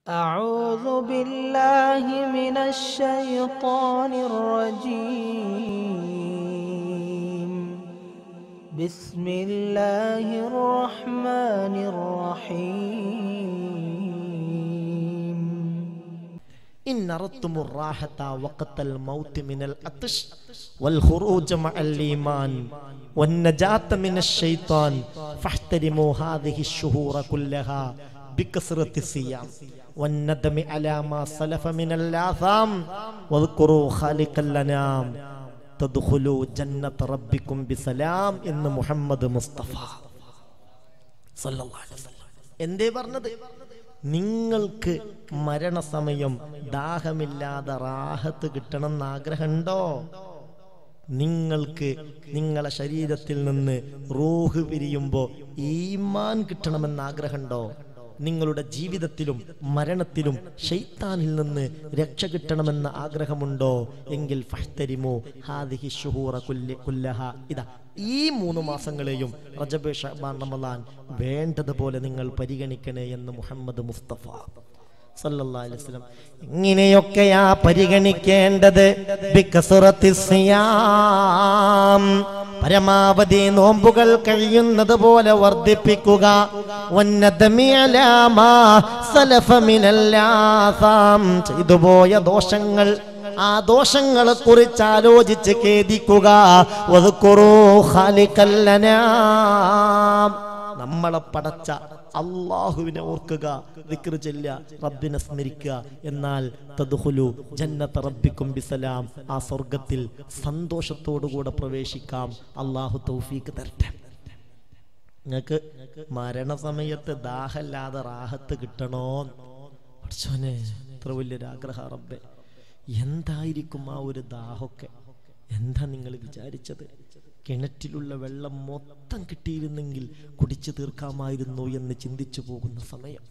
أعوذ بالله من الشيطان الرجيم بسم الله الرحمن الرحيم إن أردتم الراحة وقت الموت من العطش والخروج مع الإيمان والنجاة من الشيطان فاحترموا هذه الشهور كلها بكثرة الصيام والندم على ما سلف من الآثام واذكروا خالق الأنام تدخلوا جنة ربكم بسلام إن محمد مصطفى സല്ലല്ലാഹു അലൈഹി വസല്ലം. എന്തേ പറഞ്ഞത് നിങ്ങൾക്ക് മരണസമയം ദാഹമില്ലാതെ റാഹത്ത് കിട്ടണം എന്ന് ആഗ്രഹമുണ്ടോ നിങ്ങൾക്ക് നിങ്ങളെ ശരീരത്തിൽ നിന്ന് റൂഹ് പിരിയുമ്പോൾ ഈമാൻ കിട്ടണമെന്ന് ആഗ്രഹമുണ്ടോ നിങ്ങളുടെ ജീവിതത്തിലും മരണത്തിലും ഷെയ്ത്താനിൽ നിന്ന് രക്ഷ കിട്ടണമെന്ന ആഗ്രഹമുണ്ടോ എങ്കിൽ ഫഹ്തരിമോ ഹാദിഹി ഷുഹൂറ കുല്യ കുല്ലഹ ഇതാ ഈ മൂന്ന് മാസങ്ങളെയും റജബ് ഷഹബാൻ റമദാൻ വേണ്ടതുപോലെ നിങ്ങൾ പരിഗണിക്കണേ എന്ന് മുഹമ്മദ് മുസ്തഫ സല്ലല്ലാഹു അലൈഹി വസല്ലം ഇങ്ങനെയൊക്കെയാ പരിഗണിക്കേണ്ടത് ബികസ്റത്തി സിയാം പരമാവധി നോമ്പുകൾ കഴിയുന്നത് പോലെ വർദ്ധിപ്പിക്കുക വന്നദമി അലാ മാ സലഫ മിനല്ലാസാം ചെയ്തുപോയ ദോഷങ്ങൾ ആ ദോഷങ്ങളെ കുറിച്ച് ആലോചിച്ച് ഖേദിക്കുക വദ്കുറൂ ഖാലിഖല്ലനാം നമ്മളെ പടച്ച അള്ളാഹുവിനെ ഓർക്കുക ദിക്ർ ചെല്ലുക റബ്ബിനെ സ്മരിക്കുക എന്നാൽ തദ്ഖുലു ജന്നത്ത റബ്ബിക്കും ബിസലാം ആ സ്വർഗത്തിൽ സന്തോഷത്തോടുകൂടെ പ്രവേശിക്കാം അള്ളാഹു തൗഫീക്ക് തരട്ടെ നിങ്ങൾക്ക് മരണസമയത്ത് ദാഹല്ലാതെ റാഹത്ത് കിട്ടണോ പഠിച്ചോനെ ഇത്ര വലിയൊരു ആഗ്രഹ റബ്ബെ എന്തായിരിക്കും ആ ഒരു ദാഹമൊക്കെ എന്താ നിങ്ങൾ വിചാരിച്ചത് കിണറ്റിലുള്ള വെള്ളം മൊത്തം കിട്ടിയിരുന്നെങ്കിൽ കുടിച്ചു തീർക്കാമായിരുന്നു എന്ന് ചിന്തിച്ചു പോകുന്ന സമയം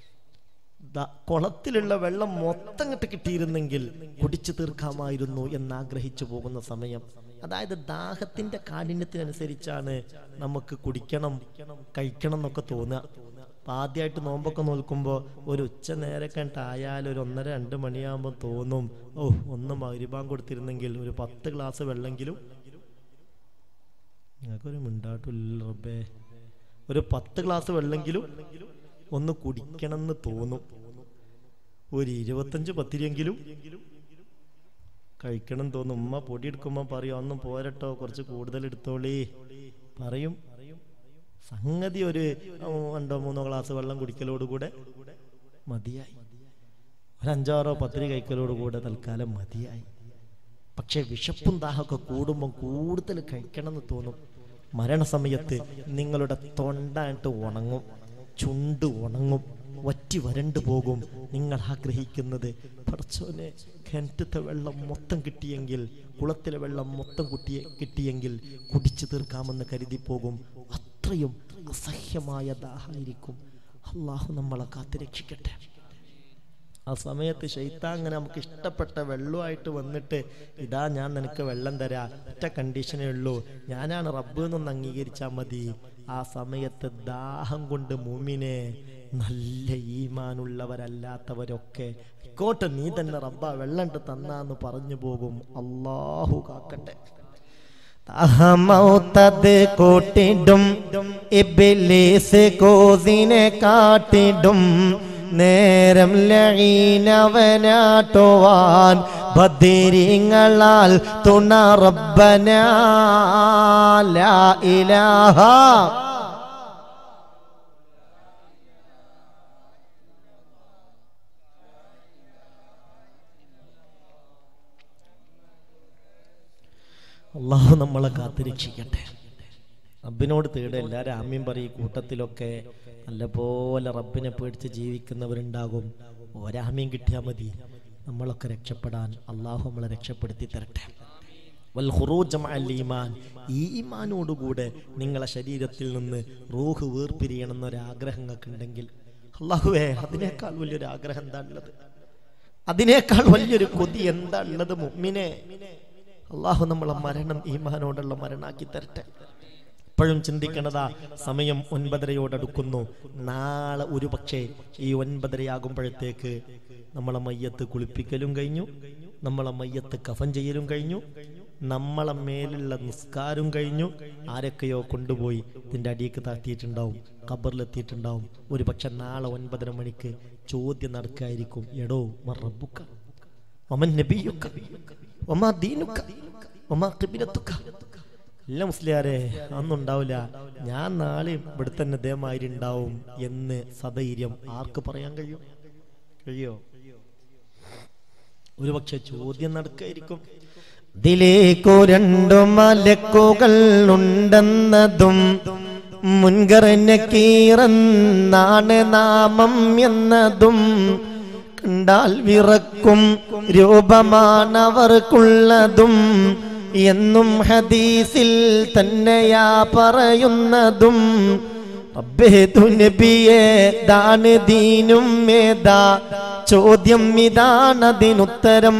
ദാ കുളത്തിലുള്ള വെള്ളം മൊത്തം കിട്ടി കിട്ടിയിരുന്നെങ്കിൽ കുടിച്ചു തീർക്കാമായിരുന്നു എന്ന് ആഗ്രഹിച്ചു പോകുന്ന സമയം അതായത് ദാഹത്തിന്റെ കാഠിന്യത്തിനനുസരിച്ചാണ് നമുക്ക് കുടിക്കണം കഴിക്കണം എന്നൊക്കെ തോന്നുക അപ്പൊ ആദ്യമായിട്ട് നോമ്പൊക്കെ നോക്കുമ്പോൾ ഒരു ഉച്ച നേരൊക്കെ ആയാൽ ഒരു ഒന്നര രണ്ട് മണിയാകുമ്പോൾ തോന്നും ഓ ഒന്ന് മരുഭാൻ കൊടുത്തിരുന്നെങ്കിൽ ഒരു പത്ത് ഗ്ലാസ് വെള്ളമെങ്കിലും ഞങ്ങൾക്കൊരു മിണ്ടാട്ടില്ല റബ്ബേ ഒരു പത്ത് ഗ്ലാസ് വെള്ളമെങ്കിലും ഒന്ന് കുടിക്കണം എന്ന് തോന്നും ഒരു ഇരുപത്തഞ്ച് പത്തിരിയെങ്കിലും കഴിക്കണം എന്ന് തോന്നും ഉമ്മ പൊടി എടുക്കുമ്പോൾ പറയും ഒന്നും പോരട്ടോ കുറച്ച് കൂടുതൽ എടുത്തോളേ പറയും സംഗതി ഒരു രണ്ടോ മൂന്നോ ഗ്ലാസ് വെള്ളം കുടിക്കലോടുകൂടെ മതിയായി ഒരു അഞ്ചാറോ പത്തിരി കഴിക്കലോടുകൂടെ തൽക്കാലം മതിയായി പക്ഷെ വിശപ്പും ദാഹമൊക്കെ കൂടുമ്പോൾ കൂടുതൽ കഴിക്കണം എന്ന് തോന്നും മരണസമയത്ത് നിങ്ങളുടെ തൊണ്ടായിട്ട് ഉണങ്ങും ചുണ്ട് ഉണങ്ങും വറ്റി വരണ്ടു പോകും നിങ്ങൾ ആഗ്രഹിക്കുന്നത് പടച്ചോനെ കിണറ്റത്തെ വെള്ളം മൊത്തം കിട്ടിയെങ്കിൽ കുളത്തിലെ വെള്ളം മൊത്തം കുട്ടിയ കിട്ടിയെങ്കിൽ കുടിച്ചു തീർക്കാമെന്ന് കരുതി പോകും അത്രയും അസഹ്യമായ ദാഹമായിരിക്കും അള്ളാഹു നമ്മളെ കാത്തുരക്ഷിക്കട്ടെ ആ സമയത്ത് ഷെയ്ത്താൻ അങ്ങനെ നമുക്ക് ഇഷ്ടപ്പെട്ട വെള്ളമായിട്ട് വന്നിട്ട് ഇതാ ഞാൻ നിനക്ക് വെള്ളം തരാ ഒറ്റ കണ്ടീഷനേ ഉള്ളൂ ഞാനാണ് റബ്ബ് എന്നൊന്ന് അംഗീകരിച്ചാൽ മതി ആ സമയത്ത് ദാഹം കൊണ്ട് മുമിനെ നല്ല ഈമാനുള്ളവരല്ലാത്തവരൊക്കെ ഇക്കോട്ടെ നീ തന്നെ റബ്ബ വെള്ളം ഇട്ട് തന്നാന്ന് പറഞ്ഞു പോകും അള്ളാഹു കാക്കട്ടെ അഹമൗത്തത് കൂട്ടിടും ഇബിലീസ് കോസിനെ കാട്ടിടും നേരം ലഴീനവനാട്ടുവാൻ ബദിരിങ്ങളാൽ തുണ റബ്ബന ലാ ഇലാഹ അള്ളാഹു നമ്മളെ കാത്തിരക്ഷിക്കട്ടെ റബ്ബിനോട് തേട് എല്ലാവരും ആമ്യം പറയും കൂട്ടത്തിലൊക്കെ നല്ലപോലെ റബ്ബിനെ പേടിച്ച് ജീവിക്കുന്നവരുണ്ടാകും ഒരാമ്യം കിട്ടിയാൽ മതി നമ്മളൊക്കെ രക്ഷപ്പെടാൻ അള്ളാഹു നമ്മളെ രക്ഷപ്പെടുത്തി തരട്ടെ വൽ ഖുറൂജ് മഅൽ ഈമാൻ ഈ ഈമാനോടുകൂടെ നിങ്ങളെ ശരീരത്തിൽ നിന്ന് റൂഹ് വേർപിരിയണം എന്നൊരാഗ്രഹം നിങ്ങൾക്ക് ഉണ്ടെങ്കിൽ അള്ളാഹുവേ അതിനേക്കാൾ വലിയൊരു ആഗ്രഹം എന്താ ഉള്ളത് അതിനേക്കാൾ വലിയൊരു കൊതി എന്താ ഉള്ളത് മുമ്മിനെ അള്ളാഹു നമ്മളെ മരണം ഈമാനോടുള്ള മരണാക്കി തരട്ടെ എപ്പോഴും ചിന്തിക്കണതാ സമയം ഒൻപതരയോടടുക്കുന്നു നാളെ ഒരു പക്ഷേ ഈ ഒൻപതരയാകുമ്പോഴത്തേക്ക് നമ്മളെ മയ്യത്ത് കുളിപ്പിക്കലും കഴിഞ്ഞു നമ്മളെ മയ്യത്ത് കഫൻ ചെയ്യലും കഴിഞ്ഞു നമ്മളെ മേലുള്ള നിസ്കാരം കഴിഞ്ഞു ആരൊക്കെയോ കൊണ്ടുപോയി ഇതിൻ്റെ അടിയേക്ക് താഴ്ത്തിയിട്ടുണ്ടാവും ഖബറിലെത്തിയിട്ടുണ്ടാവും ഒരു പക്ഷെ നാളെ ഒൻപതര മണിക്ക് ചോദ്യം നടക്കായിരിക്കും എടോ മറബുക്ക ഒമൻ നബിയുക്ക ഒമാ ദീനുക്ക ഒമാ ഖിബിലത്തുക്ക ഇല്ല മുസ്ലിയാരെ അന്നുണ്ടാവില്ല ഞാൻ നാളെ ഇവിടെ തന്നെ ഇതേമാതിരി ഉണ്ടാവും എന്ന് സധൈര്യം ആർക്ക് പറയാൻ കഴിയും കഴിയോ ഒരുപക്ഷെ ചോദ്യം നടക്കായിരിക്കും ഇതിലേക്കു രണ്ടു മലക്കുകൾ ഉണ്ടെന്നതും മുൻകറിനക്കീറന്നാണ് നാമം എന്നതും കണ്ടാൽ വിറക്കും രൂപമാണവർക്കുള്ളതും എന്നും ഹദീസിൽ തന്നെയാ പറയുന്നതും റബ്ബേതു നബിയേ ദാന് ദീനും മേധാ ചോദ്യം ഇതാണതിനുത്തരം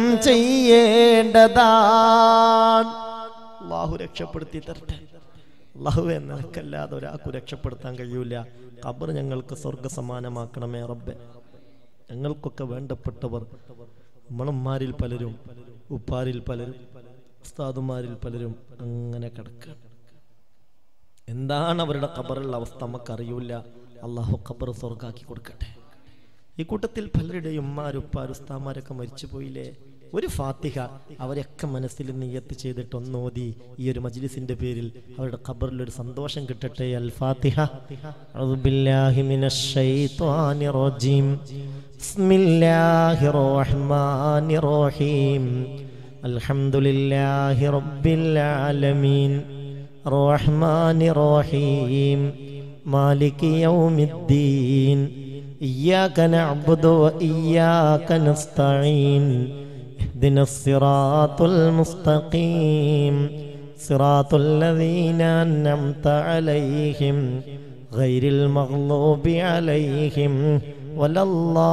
ചെയ്യേണ്ടതാണ് അള്ളാഹു രക്ഷപ്പെടുത്തി തരട്ടെ അള്ളാഹുവെ നിനക്കല്ലാതെ ഒരാൾക്ക് രക്ഷപ്പെടുത്താൻ കഴിയൂല ഖബർ ഞങ്ങൾക്ക് സ്വർഗ സമാനമാക്കണമേ റബ്ബെ ഞങ്ങൾക്കൊക്കെ വേണ്ടപ്പെട്ടവർ നമ്മളുമ്മാരിൽ പലരും ഉപ്പാരിൽ പലരും ഉസ്താദുമാരിൽ പലരും അങ്ങനെ കിടക്കുക എന്താണ് അവരുടെ ഖബറുള്ള അവസ്ഥ നമുക്കറിയൂല അള്ളാഹു ഖബർ സ്വർഗാക്കി കൊടുക്കട്ടെ ഈ കൂട്ടത്തിൽ പലരുടെയും ഉമ്മാരുപ്പാരും ഉസ്താമാരൊക്കെ മരിച്ചു പോയില്ലേ ഒരു ഫാത്തിഹ അവരൊക്കെ മനസ്സിൽ നിയത്ത് ചെയ്തിട്ട് ഒന്നോതി ഈ ഒരു മജ്ലിസിന്റെ പേരിൽ അവരുടെ ഖബറിൽ ഒരു സന്തോഷം കിട്ടട്ടെ അൽ ഫാത്തിഹ أعوذ بالله من الشيطان الرجيم بسم الله الرحمن الرحيم الحمد لله رب العالمين الرحمن الرحيم مالك يوم الدين إياك نعبد وإياك نستعين اهدنا الصراط المستقيم صراط الذين أنعمت عليهم غير المغضوب عليهم ولا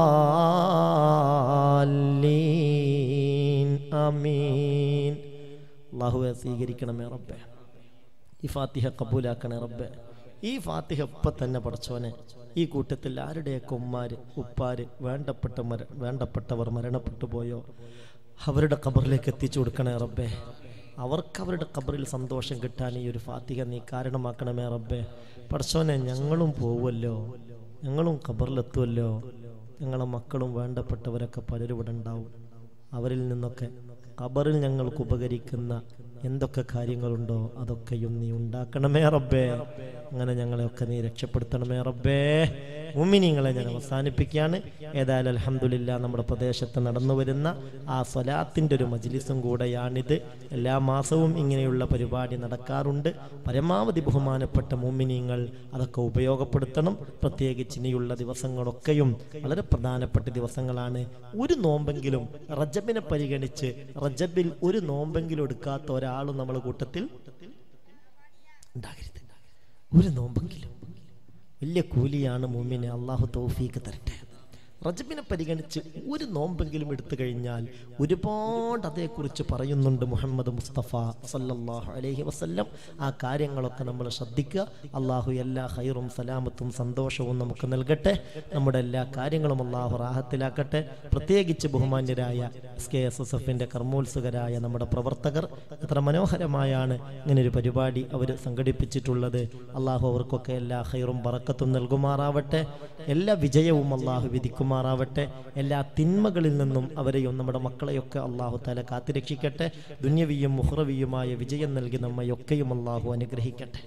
الضالين آمين അള്ളാഹുവെ സ്വീകരിക്കണമേ റബ്ബെ ഈ ഫാത്തിഹ കബൂലാക്കണേ റബ്ബെ ഈ ഫാത്തിഹ ഇപ്പം തന്നെ പഠിച്ചോനെ ഈ കൂട്ടത്തിൽ ആരുടെയൊക്കെ ഉമ്മാര് ഉപ്പാര് വേണ്ടപ്പെട്ട മര വേണ്ടപ്പെട്ടവർ മരണപ്പെട്ടു പോയോ അവരുടെ ഖബറിലേക്ക് എത്തിച്ചു കൊടുക്കണേ റബ്ബെ അവർക്ക് അവരുടെ ഖബറിൽ സന്തോഷം കിട്ടാൻ ഈ ഒരു ഫാത്തിഹ നീ കാരണമാക്കണമേ റബ്ബെ പഠിച്ചോനെ ഞങ്ങളും പോവുമല്ലോ ഞങ്ങളും ഖബറിലെത്തുമല്ലോ ഞങ്ങളെ മക്കളും വേണ്ടപ്പെട്ടവരൊക്കെ പലരും ഇവിടെ ഉണ്ടാവും അവരിൽ നിന്നൊക്കെ ഖബറിൽ ഞങ്ങൾക്ക് ഉപകരിക്കുന്ന എന്തൊക്കെ കാര്യങ്ങളുണ്ടോ അതൊക്കെയും നീ ഉണ്ടാക്കണമേ റബ്ബേ അങ്ങനെ ഞങ്ങളെയൊക്കെ നീ രക്ഷപ്പെടുത്തണമേ റബ്ബേ മുമ്മിനിങ്ങളെ ഞാൻ അവസാനിപ്പിക്കുകയാണ് ഏതായാലും അലഹമുല്ല നമ്മുടെ പ്രദേശത്ത് നടന്നു വരുന്ന ആ സ്വലാത്തിൻ്റെ ഒരു മജ്ലിസും കൂടെയാണിത് എല്ലാ മാസവും ഇങ്ങനെയുള്ള പരിപാടി നടക്കാറുണ്ട് പരമാവധി ബഹുമാനപ്പെട്ട മുമ്മിനിങ്ങൾ അതൊക്കെ ഉപയോഗപ്പെടുത്തണം പ്രത്യേകിച്ച് ഇനിയുള്ള ദിവസങ്ങളൊക്കെയും വളരെ പ്രധാനപ്പെട്ട ദിവസങ്ങളാണ് ഒരു നോമ്പെങ്കിലും റജബിനെ പരിഗണിച്ച് റജബിൽ ഒരു നോമ്പെങ്കിലും എടുക്കാത്ത ഒരാളും നമ്മളെ കൂട്ടത്തിൽ ഉണ്ടാകരുത് ഒരു നോമ്പെങ്കിലും വലിയ കൂലിയാണ് മുമ്മിനെ അള്ളാഹു തൗഫീക്ക് തരട്ടെ റജബിനെ പരിഗണിച്ച് ഒരു നോമ്പെങ്കിലും എടുത്തു കഴിഞ്ഞാൽ ഒരുപാട് അതേക്കുറിച്ച് പറയുന്നുണ്ട് മുഹമ്മദ് മുസ്തഫ സല്ലല്ലാഹു അലൈഹി വസല്ലം ആ കാര്യങ്ങളൊക്കെ നമ്മൾ ശ്രദ്ധിക്കുക അള്ളാഹു എല്ലാ ഹൈറും സലാമത്തും സന്തോഷവും നമുക്ക് നൽകട്ടെ നമ്മുടെ എല്ലാ കാര്യങ്ങളും അള്ളാഹു റാഹത്തിലാക്കട്ടെ പ്രത്യേകിച്ച് ബഹുമാന്യരായ എസ് കെ എസ് എസ് എഫിൻ്റെ കർമ്മോത്സുകരായ നമ്മുടെ പ്രവർത്തകർ എത്ര മനോഹരമായാണ് ഇങ്ങനൊരു പരിപാടി അവർ സംഘടിപ്പിച്ചിട്ടുള്ളത് അള്ളാഹു അവർക്കൊക്കെ എല്ലാ ഹൈറും പറക്കത്തും നൽകുമാറാവട്ടെ എല്ലാ വിജയവും അള്ളാഹു വിധിക്കുമാറാവട്ടെ എല്ലാ തിന്മകളിൽ നിന്നും അവരെയും നമ്മുടെ മക്കളെയൊക്കെ അള്ളാഹു തല കാത്തുരക്ഷിക്കട്ടെ ദുന്യവിയും മുഹ്റവിയുമായ വിജയം നൽകി നമ്മയൊക്കെയും അള്ളാഹു അനുഗ്രഹിക്കട്ടെ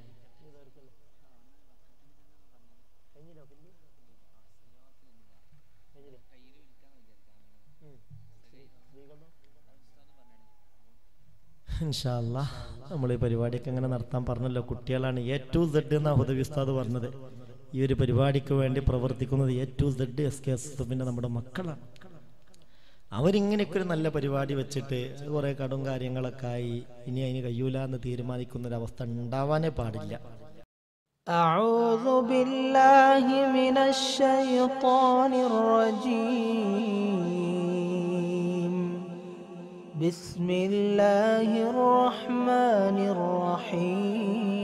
ഇൻഷാല്ല നമ്മൾ ഈ പരിപാടിയൊക്കെ എങ്ങനെ നടത്താൻ പറഞ്ഞല്ലോ കുട്ടികളാണ് എ ടു സെഡ് എന്ന ഹുദവി ഉസ്താദ് പറഞ്ഞത് ഈ ഒരു പരിപാടിക്ക് വേണ്ടി പ്രവർത്തിക്കുന്നത് A to Z S K S എഫിൻ്റെ നമ്മുടെ മക്കളാണ് അവരിങ്ങനെയൊക്കെ ഒരു നല്ല പരിപാടി വെച്ചിട്ട് കുറേ കടും കാര്യങ്ങളൊക്കെ ആയി ഇനി അതിന് കഴിയൂല എന്ന് തീരുമാനിക്കുന്ന ഒരു അവസ്ഥ ഉണ്ടാവാനേ പാടില്ല أعوذ بالله من الشيطان الرجيم بسم الله الرحمن الرحيم